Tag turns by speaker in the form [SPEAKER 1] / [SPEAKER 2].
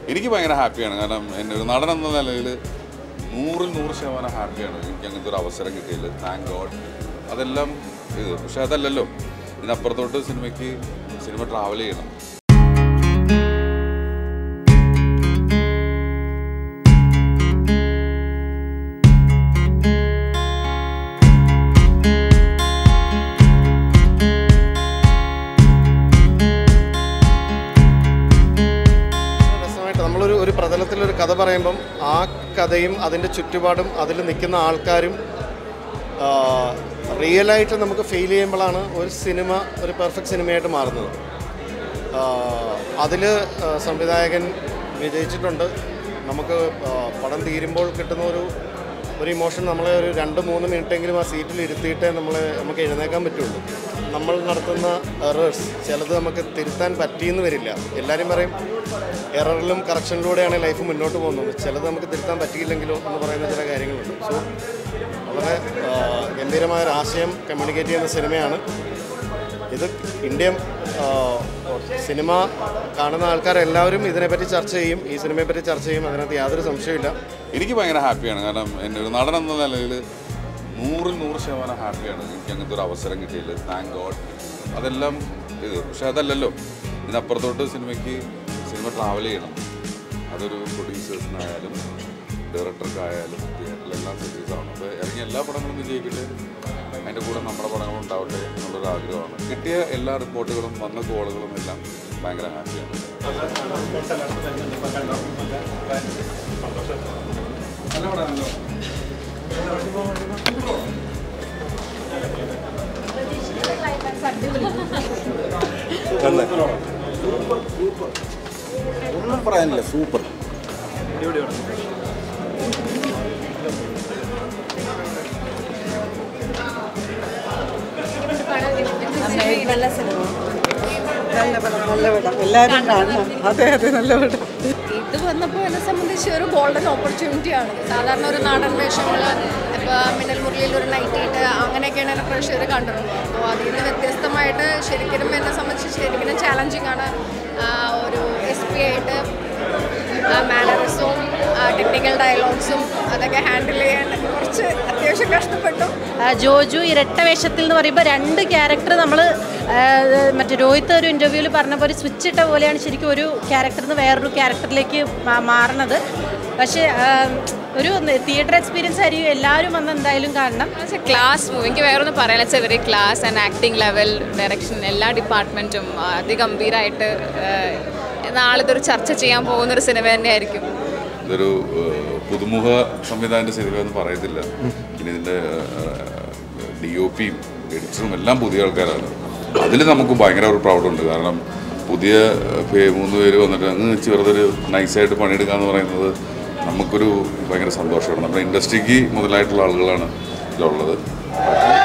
[SPEAKER 1] എനിക്ക് ഭയങ്കര ഹാപ്പിയാണ് കാരണം എൻ്റെ ഒരു നടൻ എന്ന നിലയിൽ നൂറിൽ നൂറ് ശതമാനം ഹാപ്പിയാണ് എനിക്ക് അങ്ങനത്തെ ഒരു അവസരം കിട്ടിയില്ല താങ്ക് ഗോഡ് അതെല്ലാം ഇത് പക്ഷെ അതല്ലല്ലോ ഇതിനപ്പുറത്തോട്ട് സിനിമയ്ക്ക് സിനിമ ട്രാവൽ ചെയ്യണം
[SPEAKER 2] രസമായിട്ട് നമ്മളൊരു ഒരു പ്രതലത്തിലൊരു കഥ പറയുമ്പം ആ കഥയും അതിൻ്റെ ചുറ്റുപാടും അതിൽ നിൽക്കുന്ന ആൾക്കാരും റിയലായിട്ട് നമുക്ക് ഫീൽ ചെയ്യുമ്പോഴാണ് ഒരു സിനിമ ഒരു പെർഫെക്റ്റ് സിനിമയായിട്ട് മാറുന്നത് അതിൽ സംവിധായകൻ വിജയിച്ചിട്ടുണ്ട് നമുക്ക് ആ, പടം തീരുമ്പോൾ കിട്ടുന്ന ഒരു ഒരു ഇമോഷൻ നമ്മളെ ഒരു രണ്ട് മൂന്ന് മിനിറ്റെങ്കിലും ആ സീറ്റിൽ ഇരുത്തിയിട്ടേ നമ്മളെ നമുക്ക് എഴുന്നേക്കാൻ പറ്റുള്ളൂ നമ്മൾ നടത്തുന്ന എറേഴ്സ് ചിലത് നമുക്ക് തിരുത്താൻ പറ്റിയെന്ന് വരില്ല എല്ലാവരും പറയും എററിലും കറക്ഷനിലൂടെയാണ് ലൈഫ് മുന്നോട്ട് പോകുന്നത് ചിലത് നമുക്ക് തിരുത്താൻ പറ്റിയില്ലെങ്കിലോ എന്ന് പറയുന്ന ചില കാര്യങ്ങളുണ്ട് സോ വളരെ ആ, ഗംഭീരമായ ഒരു ആശയം കമ്മ്യൂണിക്കേറ്റ് ചെയ്യുന്ന സിനിമയാണ് ഇത് ഇന്ത്യൻ ആ, സിനിമ കാണുന്ന ആൾക്കാരെല്ലാവരും ഇതിനെപ്പറ്റി ചർച്ച ചെയ്യും ഈ സിനിമയെപ്പറ്റി ചർച്ച ചെയ്യും അതിനകത്ത് യാതൊരു സംശയമില്ല
[SPEAKER 1] എനിക്ക് ഭയങ്കര ഹാപ്പിയാണ് കാരണം എൻ്റെ ഒരു നടൻ എന്ന നിലയിൽ നൂറിൽ നൂറ് ശതമാനം ഹാപ്പിയാണ് എനിക്ക് അങ്ങനത്തെ ഒരു അവസരം കിട്ടിയില്ല താങ്ക് ഗോഡ് അതെല്ലാം ഇത് പക്ഷെ അതല്ലല്ലോ ഇതിനപ്പുറത്തോട്ട് സിനിമയ്ക്ക് സിനിമ ട്രാവൽ ചെയ്യണം അതൊരു പ്രൊഡ്യൂസേഴ്സിനായാലും ഡയറക്ടർക്കായാലും തിയേറ്ററിലെല്ലാം സക്സസ് ആവണം അപ്പോൾ ഇറങ്ങിയ എല്ലാ പടങ്ങളും വിജയിക്കട്ടെ അതിൻ്റെ കൂടെ നമ്മുടെ പടങ്ങളും ഉണ്ടാവട്ടെ എന്നുള്ളൊരു ആഗ്രഹമാണ് കിട്ടിയ എല്ലാ റിപ്പോർട്ടുകളും വന്ന കോളുകളും എല്ലാം ഭയങ്കര ഹാപ്പിയാണ്
[SPEAKER 3] ഒന്നും പറയാനില്ല സൂപ്പർ
[SPEAKER 4] നല്ല സിനിമ
[SPEAKER 5] നല്ല പടം നല്ല പടം എല്ലാവരും കാണണം അതെ അതെ നല്ല പടം
[SPEAKER 4] ഇത് വന്നപ്പോൾ എന്നെ സംബന്ധിച്ച് ഒരു ഗോൾഡൻ ഓപ്പർച്യൂണിറ്റി ആണ് സാധാരണ ഒരു നാടൻ വേഷങ്ങൾ ഇപ്പോൾ മിന്നൽ മുരളിയിൽ ഒരു നൈറ്റ് ഇട്ട് അങ്ങനെയൊക്കെയാണ് എന്നെ പ്രേക്ഷകർ കണ്ടിട്ടുള്ളത് അപ്പോൾ അതിൽ നിന്ന് വ്യത്യസ്തമായിട്ട് ശരിക്കും എന്നെ സംബന്ധിച്ച് ശരിക്കും ചാലഞ്ചിങ് ആണ് ആ, ഒരു എസ് പി ആയിട്ട് മാനറിസവും ടെക്നിക്കൽ ഡയലോഗ്സും അതൊക്കെ ഹാൻഡിൽ ചെയ്യാൻ കുറച്ച് അത്യാവശ്യം കഷ്ടപ്പെട്ടു
[SPEAKER 6] ആ, ജോജു ഇരട്ട വേഷത്തിൽ എന്ന് പറയുമ്പോൾ രണ്ട് ക്യാരക്ടർ നമ്മൾ മറ്റേ രോഹിത്ത് ഒരു ഇൻ്റർവ്യൂവിൽ പറഞ്ഞ പോലെ സ്വിച്ച് ഇട്ട പോലെയാണ് ശരിക്കും ഒരു ക്യാരക്ടറിൽ നിന്ന് വേറൊരു ക്യാരക്ടറിലേക്ക് മാ- മാറണത് പക്ഷേ ആ, ഒരു തിയേറ്റർ എക്സ്പീരിയൻസ് ആയിരിക്കും എല്ലാവരും വന്ന് എന്തായാലും കാണണം
[SPEAKER 7] ക്ലാസ് മൂവി എനിക്ക് വേറൊന്നും പറയാൻ വെച്ചാൽ very class and acting level direction എല്ലാ ഡിപ്പാർട്ട്മെൻറ്റും അതിഗംഭീരമായിട്ട് നാളിതൊരു ചർച്ച ചെയ്യാൻ പോകുന്നൊരു സിനിമ തന്നെയായിരിക്കും
[SPEAKER 1] ഇതൊരു ഏഹ്, പുതുമുഖ സംവിധാനൻ്റെ സിനിമ എന്ന് പറയത്തില്ല പിന്നെ ഇതിൻ്റെ ഡി ഒ പിയും എഡിറ്ററും എല്ലാം പുതിയ ആൾക്കാരാണ് അതിൽ നമുക്ക് ഭയങ്കര ഒരു പ്രൗഡുണ്ട് കാരണം പുതിയ ഏഹ്, പേ- മൂന്ന് പേര് വന്നിട്ട് അങ്ങ് വെറുതെ ഒരു നൈസായിട്ട് പണിയെടുക്കുക എന്ന് പറയുന്നത് നമുക്കൊരു ഭയങ്കര സന്തോഷമാണ് നമ്മുടെ ഇൻഡസ്ട്രിക്ക് മുതലായിട്ടുള്ള ആളുകളാണ് ഇതിലുള്ളത്